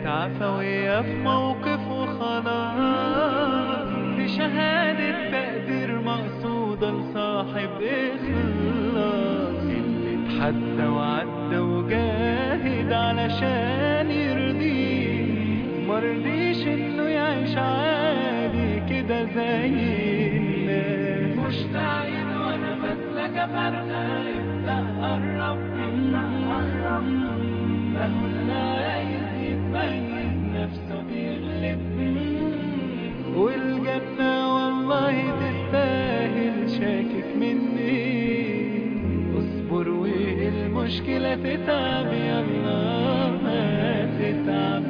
كانت عفوية في موقف وخلاص دي شهادة تقدير مقصودة لصاحب إخلاص اللي اتحدى وعدى وجاهد علشان يرضيه مرضيش إنه يعيش عادي كده زي الناس مشتاقين وأنا بسلك فرقة ابدأ قرب ابدأ قرب مهما عايز يتميز نفسه بيغلب والجنة والله تستاهل شاكك مني اصبر والمشكلة تتعب يلا ما تتعب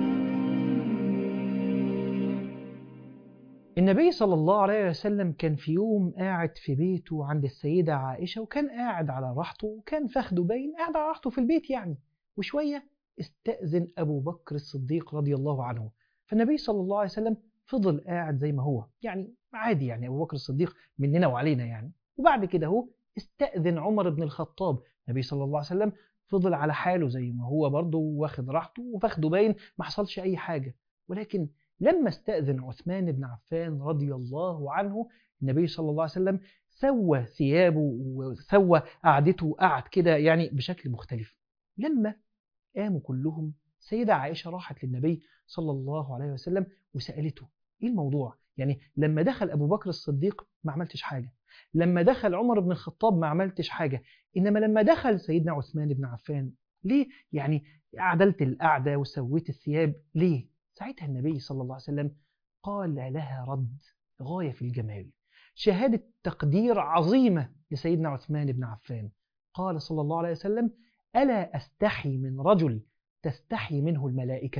النبي صلى الله عليه وسلم كان في يوم قاعد في بيته عند السيدة عائشة وكان قاعد على راحته وكان فخده باين قاعد على راحته في البيت يعني وشوية استأذن أبو بكر الصديق رضي الله عنه فالنبي صلى الله عليه وسلم فضل قاعد زي ما هو يعني عادي يعني أبو بكر الصديق مننا وعلينا يعني وبعد كده هو استأذن عمر بن الخطاب النبي صلى الله عليه وسلم فضل على حاله زي ما هو برضه واخد راحته وفخده باين ما حصلش أي حاجة ولكن لما استأذن عثمان بن عفان رضي الله عنه النبي صلى الله عليه وسلم سوى ثيابه وسوى قعدته وقعد كده يعني بشكل مختلف لما قاموا كلهم سيدة عائشة راحت للنبي صلى الله عليه وسلم وسألته ايه الموضوع يعني لما دخل أبو بكر الصديق ما عملتش حاجة لما دخل عمر بن الخطاب ما عملتش حاجة إنما لما دخل سيدنا عثمان بن عفان ليه يعني عدلت القعدة وسويت الثياب ليه ساعتها النبي صلى الله عليه وسلم قال لها رد غاية في الجمال شهادة تقدير عظيمة لسيدنا عثمان بن عفان قال صلى الله عليه وسلم ألا أستحي من رجل تستحي منه الملائكة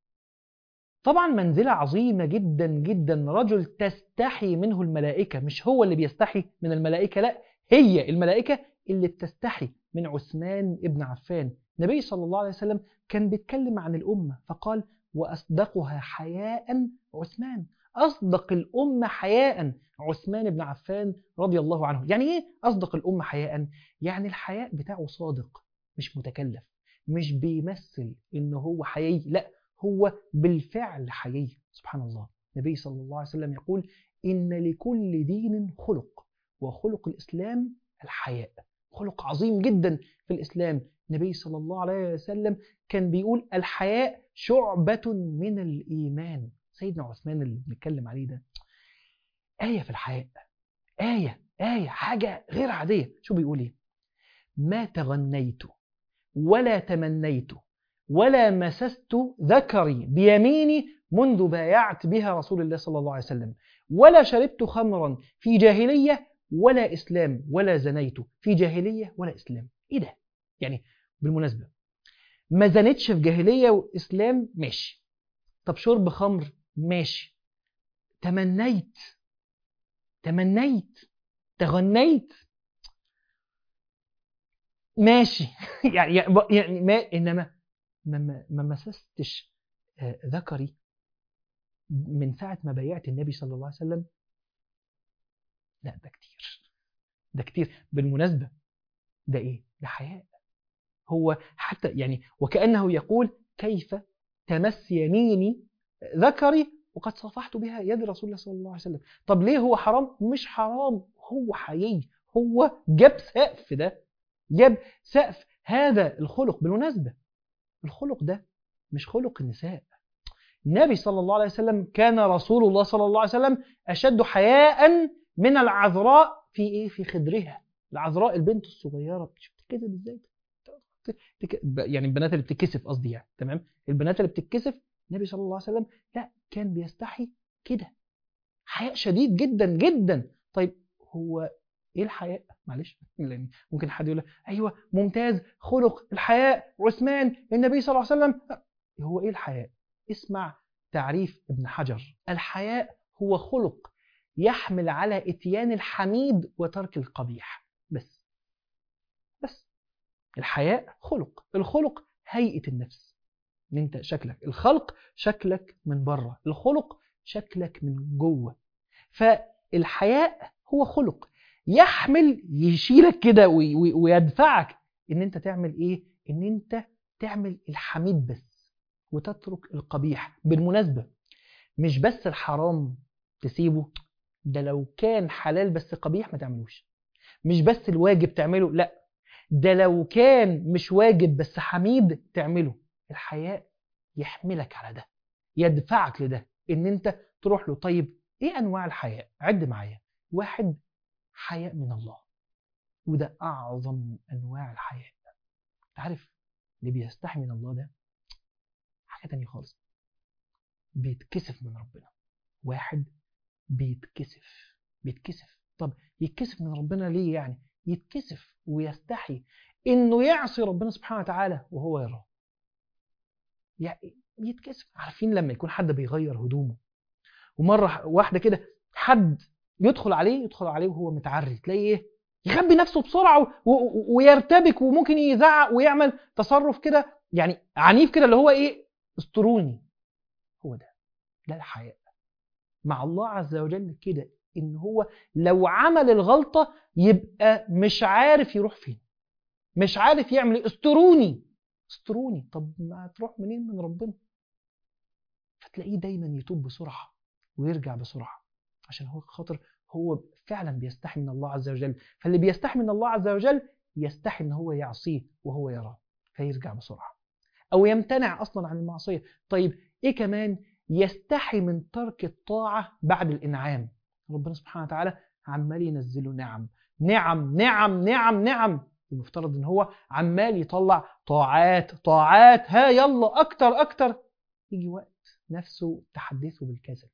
طبعا منزلة عظيمة جدا جدا رجل تستحي منه الملائكة مش هو اللي بيستحي من الملائكة لا هي الملائكة اللي بتستحي من عثمان ابن عفان النبي صلى الله عليه وسلم كان بيتكلم عن الأمة فقال وأصدقها حياء عثمان أصدق الأمة حياء عثمان بن عفان رضي الله عنه يعني إيه أصدق الأمة حياء؟ يعني الحياء بتاعه صادق مش متكلف مش بيمثل إن هو حيي لا هو بالفعل حيي سبحان الله النبي صلى الله عليه وسلم يقول إن لكل دين خلق وخلق الإسلام الحياء خلق عظيم جدا في الإسلام النبي صلى الله عليه وسلم كان بيقول الحياء شعبة من الإيمان سيدنا عثمان اللي بنتكلم عليه ده آية في الحياء آية آية حاجة غير عادية شو بيقول إيه ما تغنيت ولا تمنيت ولا مسست ذكري بيميني منذ بايعت بها رسول الله صلى الله عليه وسلم ولا شربت خمرا في جاهلية ولا إسلام ولا زنيت في جاهلية ولا إسلام إيه ده يعني بالمناسبة ما زنتش في جاهلية وإسلام ماشي طب شرب خمر ماشي تمنيت تمنيت تغنيت ماشي يعني يعني ما انما ما ما مسستش ذكري من ساعة ما بايعت النبي صلى الله عليه وسلم لا ده كتير ده كتير بالمناسبة ده ايه ده حياء هو حتى يعني وكأنه يقول كيف تمس يميني ذكري وقد صفحت بها يد رسول الله صلى الله عليه وسلم طب ليه هو حرام مش حرام هو حيي هو جاب سقف ده جاب سقف هذا الخلق بالمناسبة الخلق ده مش خلق النساء النبي صلى الله عليه وسلم كان رسول الله صلى الله عليه وسلم أشد حياء من العذراء في إيه في خدرها العذراء البنت الصغيرة شفت كده ازاي يعني البنات اللي بتتكسف قصدي يعني تمام البنات اللي بتتكسف النبي صلى الله عليه وسلم لا كان بيستحي كده حياء شديد جدا جدا طيب هو ايه الحياء معلش لان ممكن حد يقول ايوه ممتاز خلق الحياء عثمان النبي صلى الله عليه وسلم هو ايه الحياء اسمع تعريف ابن حجر الحياء هو خلق يحمل على اتيان الحميد وترك القبيح بس بس الحياء خلق الخلق هيئة النفس ان انت شكلك الخلق شكلك من بره الخلق شكلك من جوه فالحياء هو خلق يحمل يشيلك كده ويدفعك ان انت تعمل ايه ان انت تعمل الحميد بس وتترك القبيح بالمناسبة مش بس الحرام تسيبه ده لو كان حلال بس قبيح ما تعملوش مش بس الواجب تعمله لا ده لو كان مش واجب بس حميد تعمله الحياء يحملك على ده يدفعك لده ان انت تروح له طيب ايه انواع الحياء عد معايا واحد حياء من الله وده اعظم انواع الحياء عارف اللي بيستحي من الله ده حاجه تانية خالص بيتكسف من ربنا واحد بيتكسف بيتكسف طب يتكسف من ربنا ليه يعني يتكسف ويستحي انه يعصي ربنا سبحانه وتعالى وهو يراه يعني يتكسف عارفين لما يكون حد بيغير هدومه ومره واحده كده حد يدخل عليه يدخل عليه وهو متعري تلاقيه ايه يخبي نفسه بسرعه و- و- ويرتبك وممكن يزعق ويعمل تصرف كده يعني عنيف كده اللي هو ايه استروني هو ده ده الحياء مع الله عز وجل كده ان هو لو عمل الغلطه يبقى مش عارف يروح فين مش عارف يعمل ايه استروني استروني طب ما تروح منين من ربنا فتلاقيه دايما يتوب بسرعه ويرجع بسرعه عشان هو خاطر هو فعلا بيستحي من الله عز وجل فاللي بيستحي من الله عز وجل يستحي ان هو يعصيه وهو يراه فيرجع بسرعه او يمتنع اصلا عن المعصيه طيب ايه كمان يستحي من ترك الطاعه بعد الانعام ربنا سبحانه وتعالى عمال ينزله نعم نعم نعم نعم نعم المفترض ان هو عمال يطلع طاعات طاعات ها يلا اكتر اكتر يجي وقت نفسه تحدثه بالكسل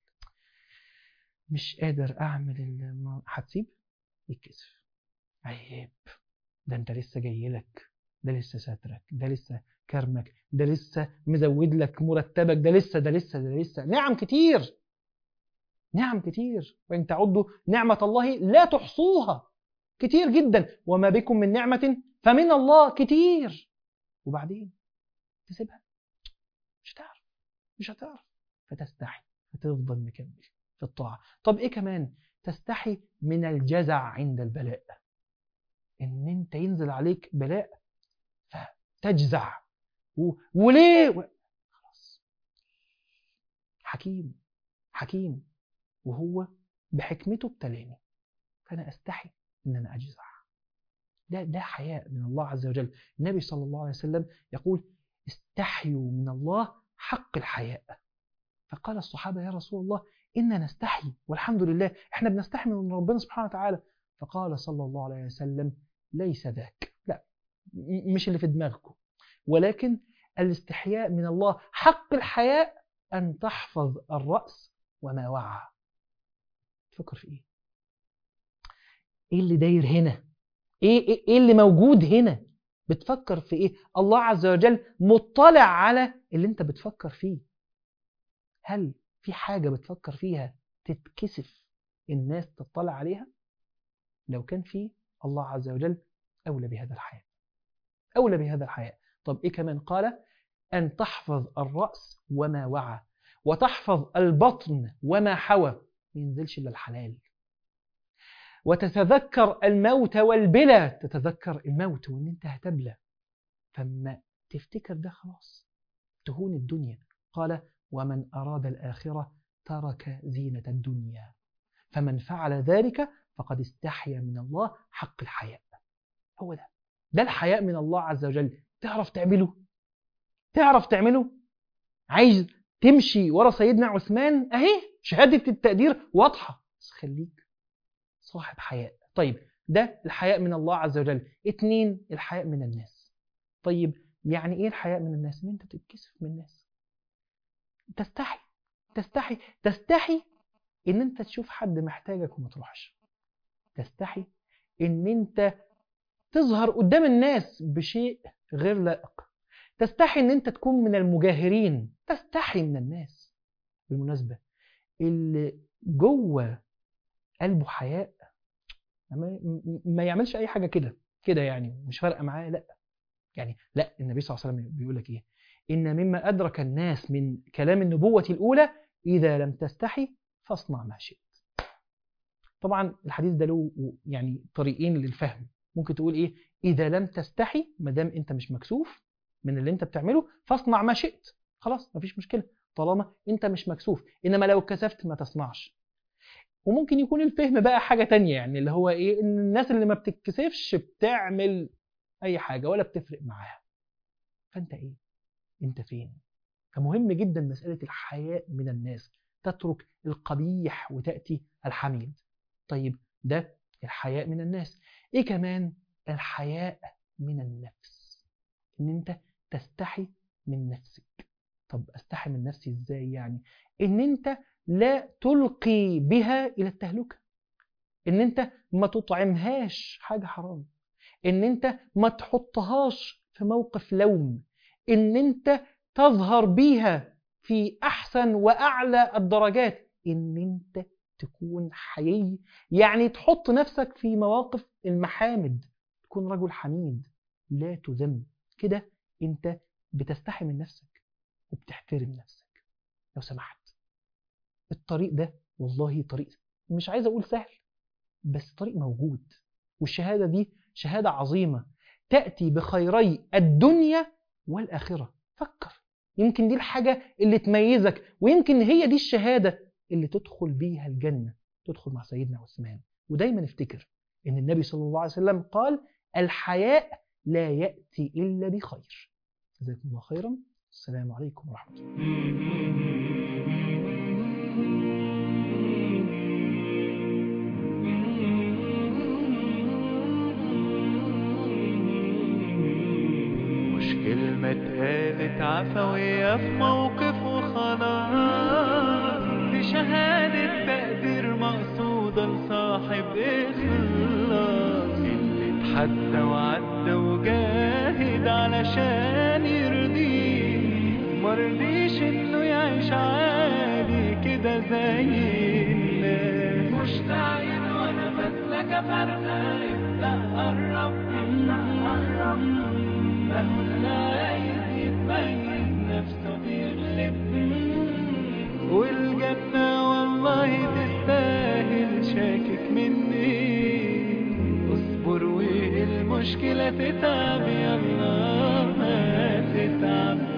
مش قادر اعمل الم- هتسيب يتكسف عيب ده انت لسه جاي لك ده لسه ساترك ده لسه كرمك ده لسه مزود لك مرتبك ده لسه ده لسه ده لسه نعم كتير نعم كتير وإن تعدوا نعمة الله لا تحصوها كتير جدا وما بكم من نعمة فمن الله كتير وبعدين تسيبها مش هتعرف مش هتعرف فتستحي فتفضل مكمل في الطاعة طب إيه كمان تستحي من الجزع عند البلاء إن أنت ينزل عليك بلاء فتجزع و... وليه و... خلاص حكيم حكيم وهو بحكمته ابتلاني فأنا أستحي إن أنا أجزع ده ده حياء من الله عز وجل النبي صلى الله عليه وسلم يقول استحيوا من الله حق الحياء فقال الصحابة يا رسول الله إنا نستحي والحمد لله إحنا بنستحي من ربنا سبحانه وتعالى فقال صلى الله عليه وسلم ليس ذاك لا م- مش اللي في دماغكم ولكن الاستحياء من الله حق الحياء أن تحفظ الرأس وما وعى تفكر في إيه إيه اللي داير هنا إيه, إيه, إيه اللي موجود هنا بتفكر في إيه الله عز وجل مطلع على اللي أنت بتفكر فيه هل في حاجة بتفكر فيها تتكسف الناس تطلع عليها لو كان في الله عز وجل أولى بهذا الحياء أولى بهذا الحياء طب إيه كمان قال أن تحفظ الرأس وما وعى وتحفظ البطن وما حوى ما ينزلش إلا الحلال وتتذكر الموت والبلى تتذكر الموت وإن أنت هتبلى فما تفتكر ده خلاص تهون الدنيا قال ومن أراد الآخرة ترك زينة الدنيا فمن فعل ذلك فقد استحيا من الله حق الحياء هو ده ده الحياء من الله عز وجل تعرف تعمله تعرف تعمله عايز تمشي ورا سيدنا عثمان اهي شهادة التقدير واضحة بس خليك صاحب حياء طيب ده الحياء من الله عز وجل اتنين الحياء من الناس طيب يعني ايه الحياء من الناس ان انت تتكسف من الناس تستحي تستحي تستحي ان انت تشوف حد محتاجك وما تروحش تستحي ان انت تظهر قدام الناس بشيء غير لائق تستحي ان انت تكون من المجاهرين تستحي من الناس بالمناسبة اللي جوه قلبه حياء ما- ما يعملش اي حاجة كده كده يعني مش فارقة معاه لا يعني لا النبي صلى الله عليه وسلم بيقول لك ايه ان مما ادرك الناس من كلام النبوة الاولى اذا لم تستحي فاصنع ما شئت طبعا الحديث ده له يعني طريقين للفهم ممكن تقول ايه اذا لم تستحي ما دام انت مش مكسوف من اللي انت بتعمله فاصنع ما شئت خلاص مفيش مشكله طالما انت مش مكسوف انما لو اتكسفت ما تصنعش وممكن يكون الفهم بقى حاجه تانية يعني اللي هو ايه ان الناس اللي ما بتتكسفش بتعمل اي حاجه ولا بتفرق معاها فانت ايه انت فين فمهم جدا مساله الحياء من الناس تترك القبيح وتاتي الحميد طيب ده الحياء من الناس ايه كمان الحياء من النفس ان انت تستحي من نفسك طب استحي من نفسي ازاي يعني ان انت لا تلقي بها الى التهلكه ان انت ما تطعمهاش حاجه حرام ان انت ما تحطهاش في موقف لوم ان انت تظهر بيها في احسن واعلى الدرجات ان انت تكون حيي يعني تحط نفسك في مواقف المحامد تكون رجل حميد لا تذم كده انت بتستحي من نفسك وبتحترم نفسك لو سمحت الطريق ده والله طريق مش عايز اقول سهل بس طريق موجود والشهادة دي شهادة عظيمة تأتي بخيري الدنيا والآخرة فكر يمكن دي الحاجة اللي تميزك ويمكن هي دي الشهادة اللي تدخل بيها الجنة تدخل مع سيدنا عثمان ودايما افتكر ان النبي صلى الله عليه وسلم قال الحياء لا يأتي إلا بخير جزاكم الله خيرا السلام عليكم ورحمة الله مش كلمة اتقالت عفوية في موقف وخلاص دي شهادة تقدير مقصودة لصاحب إخلاص اللي اتحدى وعدى وجاهد علشان يرضيه مرضيش إنه يعيش عادي كده زي الناس مشتاقين وأنا بسلك فرقة ابدأ قرب ابدأ قرب مهما عايز يتميز نفسه بيغلب والجنة والله تستاهل شاكك مني اصبر والمشكلة تتعب يلا ما تتعب